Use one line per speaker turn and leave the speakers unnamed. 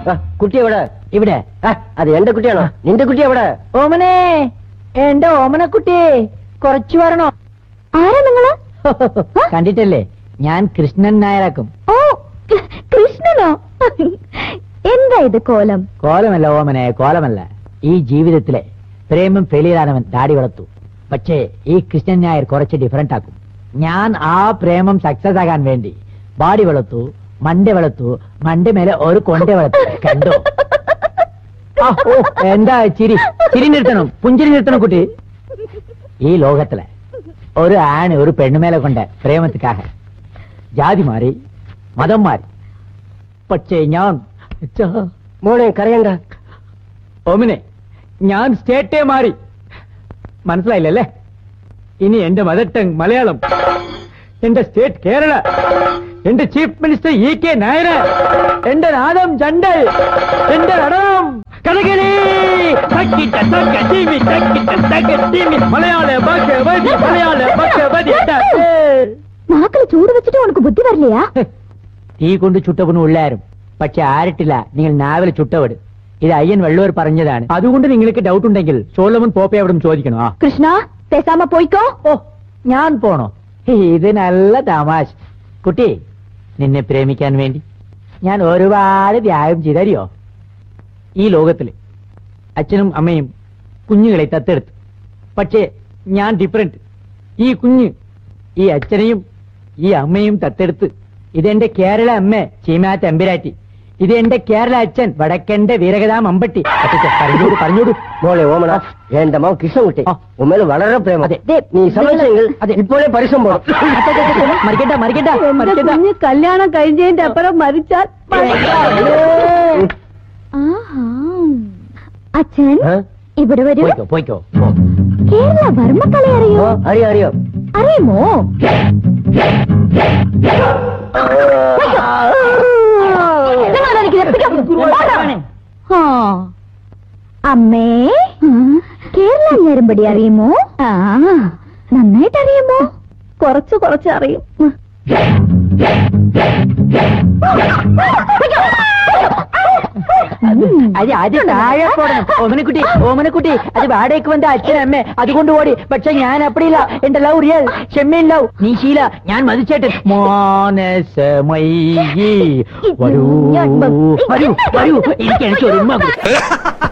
ആ, കുട്ടി എവിടെ
ഇവിടെ
ആ, അത് എന്റെ കുട്ടിയാണോ നിന്റെ കുട്ടി എവിടെ
ഓമനെ എന്റെ ഓമനക്കുട്ടി കുറച്ചു വരണോ
ആരാ നിങ്ങള്
കണ്ടിട്ടല്ലേ ഞാൻ കൃഷ്ണൻ നായരാക്കും
ഓ കൃ- കൃഷ്ണനോ എന്താ ഇത് കോലം
കോലമല്ല ഓമനെ കോലമല്ല ഈ ജീവിതത്തിലെ പ്രേമം ഫെയിലിയറാനവൻ ദാടി വളർത്തു പക്ഷേ ഈ കൃഷ്ണൻ നായർ കുറച്ച് ഡിഫറന്റ് ആക്കും ഞാൻ ആ പ്രേമം സക്സസ് ആകാൻ വേണ്ടി ബാഡി വളർത്തു മണ്ട വളർത്തു മണ്ട മേലെ ഒരു കൊണ്ട വളർത്തു കണ്ടോ ആ, ഓ, എന്താ ചിരി ചിരി നിർത്തണം പുഞ്ചിരി നിർത്തണം കുട്ടി ഈ ലോകത്തിലെ ഒരു ആണ് ഒരു പെണ്ണുമേലെ കൊണ്ട് പ്രേമത്തിക്കാக ജാതി മാറി മതം മാറി പക്ഷേ ഞാൻ ച-
മോനെ കരയണ്ട
ഓമിനെ ഞാൻ സ്റ്റേറ്റേ മാറി മനസ്സിലായില്ലല്ലേ ഇനി എന്റെ മദർ ടങ് മലയാളം എന്റെ സ്റ്റേറ്റ് കേരള എന്റെ chief minister E K Nair എന്റെ നാദം ചണ്ടൽ എന്റെ നടനം കഥകളി തക്കിട്ട തക്ക ടീമി തക്കിട്ട തക്ക ടീമി മലയാള ഭഗവതി മലയാള ഭഗവതി
നാക്കില് ചൂട് വെച്ചിട്ട് ഉനക്ക് ബുദ്ധി വരില്ലയാ
തീ കൊണ്ട് ചുട്ടവനും ഉള്ളാരും പക്ഷെ ആരിട്ടില്ല നിങ്ങൾ നാവിൽ ചുട്ടവട് ഇത് അയ്യൻ വെള്ളൂർ പറഞ്ഞതാണ് അതുകൊണ്ട് നിങ്ങൾക്ക് ഡൗട്ട് ഉണ്ടെങ്കിൽ സോളമൻ പോപ്പെ അവിടെ ചോദിക്കണം ആ
കൃഷ്ണ പേസാമ പോയിക്കോ
ഓ ഞാൻ പോണോ ഇത് നല്ല തമാശ കുട്ടി നിന്നെ പ്രേമിക്കാൻ വേണ്ടി ഞാൻ ഒരുപാട് ത്യാഗം ചെയ്തറിയോ ഈ ലോകത്തില് അച്ഛനും അമ്മയും കുഞ്ഞുങ്ങളെ തത്തെടുത്തു പക്ഷേ ഞാൻ ഡിഫറെന്റ് ഈ കുഞ്ഞ് ഈ അച്ഛനെയും ഈ അമ്മയും തത്തെടുത്ത് ഇതെന്റെ കേരള അമ്മ ചീമാ തമ്പുരാറ്റി ഇത് എന്റെ കേരള അച്ഛൻ വടക്കന്റെ വീരകഥാം അമ്പട്ടി അച്ഛാ, പറഞ്ഞോടു പറഞ്ഞോടു
മോളെ ഓമന എന്റെ മകൻ കൃഷ്ണൻകുട്ടി
ആ.
ഉമ്മേൽ വളരെ പ്രേമം
അതെ.
നീ സമ്മതിച്ചെങ്കിൽ
അതെ.
ഇപ്പോഴേ പരിശ്രമം പോണം
മറിക്കണ്ട മറിക്കണ്ട മറിക്കണ്ട
കല്യാണം കഴിഞ്ഞതിന്റെ അപ്പുറം മരിച്ചാൽ അച്ഛൻ
ഏ?
ഇവിടെ വരൂ
പോയിക്കോ പോയിക്കോ പോ.
കേരള വർമ്മക്കല അറിയോ
ആ, അറിയാം അറിയാം
അറിയുമോ നിങ്ങളാണ് എനിക്ക് രക്ഷിക്കാൻ- ആ. അമ്മേ കേരള ഞരമ്പടി അറിയുമോ ആ നന്നായിട്ട് അറിയുമോ കുറച്ച് കുറച്ച് അറിയും
അത് അത് താഴെ പോടണം ഓമനക്കുട്ടി ഓമനക്കുട്ടി അത് വാടകയ്ക്ക് വന്ന അച്ഛനമ്മ അതുകൊണ്ട് ഓടി പക്ഷെ ഞാൻ അപ്പടിയില്ല എന്റെ ലവ് റിയൽ ഷെമ്മീൻ ലവ് നീ ശീല ഞാൻ മതിച്ചേട്ടൻ മോനസമയി വരൂ വരൂ വരൂ എനിക്ക് എനിക്ക് ഒരു ഉമ്മ കൊടു.